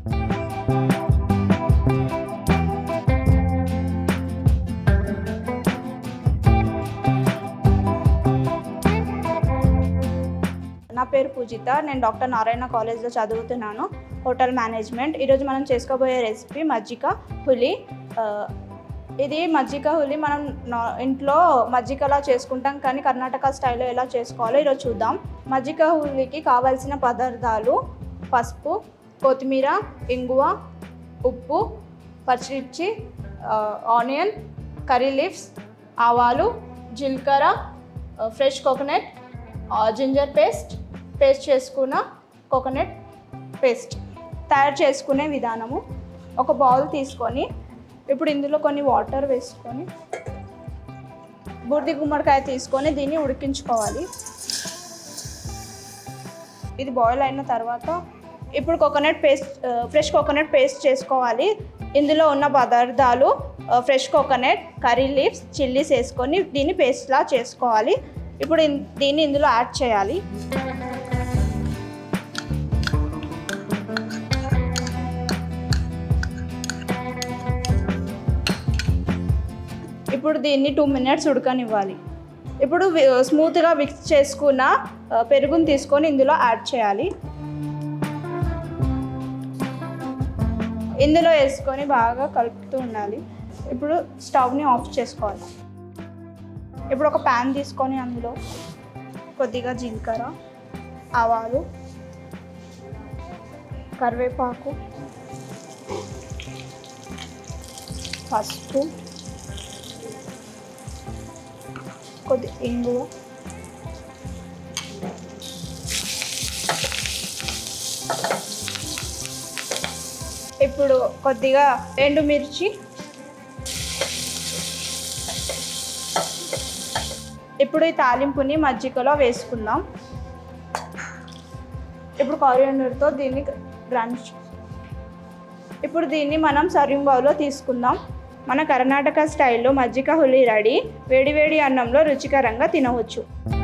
నా పేరు పూజిత నేను డాక్టర్ నారాయణ కాలేజ్లో చదువుతున్నాను హోటల్ మేనేజ్మెంట్ ఈరోజు మనం చేసుకోబోయే రెసిపీ మజ్జిగ హులి ఆ, ఇది మజ్జిగ హులి మనం నా- ఇంట్లో మజ్జిగలా చేసుకుంటాం కానీ కర్ణాటక స్టైల్లో ఎలా చేసుకోవాలో ఈరోజు చూద్దాం మజ్జిగ హులికి కావాల్సిన పదార్థాలు పసుపు కొత్తిమీర ఇంగువ ఉప్పు పచ్చిమిర్చి ఆ, ఆనియన్ కర్రీ లీవ్స్ ఆవాలు జీలకర్ర ఆ, ఫ్రెష్ కోకోనట్ ఆ, జింజర్ పేస్ట్ పేస్ట్ చేసుకున్న కోకోనట్ పేస్ట్ తయారు చేసుకునే విధానము ఒక బౌల్ తీసుకొని ఇప్పుడు ఇందులో కొన్ని వాటర్ వేసుకొని బూర్ది గుమ్మడికాయ తీసుకొని దీన్ని ఉడికించుకోవాలి ఇది బాయిల్ అయిన తర్వాత ఇప్పుడు coconut paste fresh coconut paste చేసుకోవాలి ఇందులో ఉన్న పదార్థాలు fresh coconut curry leaves chillies వేసుకొని దీన్ని పేస్ట్లా చేసుకోవాలి ఇప్పుడు ఇన్- దీన్ని ఇందులో యాడ్ చేయాలి ఇప్పుడు దీన్ని టూ మినిట్స్ ఉడకనివ్వాలి ఇప్పుడు వి- స్మూత్గా మిక్స్ చేసుకున్న ఆ, పెరుగుని తీసుకొని ఇందులో యాడ్ చేయాలి ఇందులో వేసుకొని బాగా కలుపుతూ ఉండాలి ఇప్పుడు స్టవ్ని ఆఫ్ చేసుకోవాలి ఇప్పుడు ఒక ప్యాన్ తీసుకొని అందులో కొద్దిగా జీలకర్ర ఆవాలు కరివేపాకు పసుపు కొద్ది ఇంగువ ఇప్పుడు కొద్దిగా ఎండుమిర్చి ఇప్పుడు ఈ తాలింపుని మజ్జిగలో వేసుకుందాం ఇప్పుడు కొరియండర్తో దీన్ని బ్రాంచ్ ఇప్పుడు దీన్ని మనం సర్వింగ్ బౌల్లో తీసుకుందాం మన కర్ణాటక స్టైల్లో మజ్జిగ హులి రెడీ వేడివేడి అన్నంలో రుచికరంగా తినవచ్చు